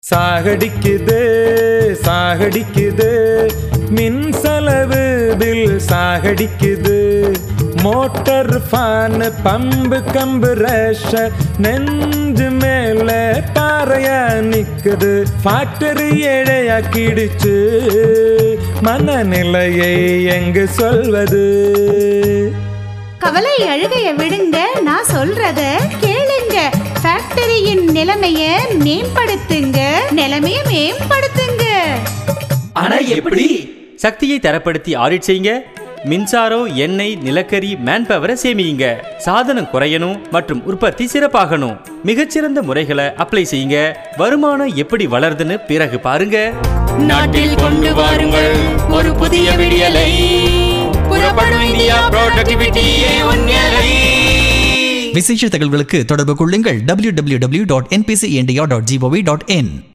சாகடிக்குது சாகடிக்குது மின் செலவு பில் சாகடிக்குது மோட்டர் ஃபேன் பம்பு கம்பு ரேஷ நெஞ்சு மேல பாறையா நிக்குது ஃபேக்டரி ஏழையாக்கிடுச்சு மனநிலையை எங்கு சொல்வது கவலை அழுகைய விடுங்க நான் சொல்றத கேளுங்க ஃபேக்டரியின் நிலைமைய மேம்படுத்துங்க நிலைமைய மேம்படுத்துங்க ஆனா எப்படி சக்தியை தரப்படுத்தி ஆடிட் செய்யுங்க மின்சாரம் எண்ணெய் நிலக்கரி மேன் பவரை சேமியுங்க சாதனம் குறையணும் மற்றும் உற்பத்தி சிறப்பாகணும் மிகச்சிறந்த முறைகளை அப்ளை செய்யுங்க வருமானம் எப்படி வளருதுன்னு பிறகு பாருங்க நாட்டில் கொண்டு வாருங்கள் ஒரு புதிய விடியலை புறப்படும் இந்தியா ப்ரொடக்டிவிட்டியே உன்னலை விசேஷ தகவல்களுக்கு தொடர்பு கொள்ளுங்கள் www.npcindia.gov.in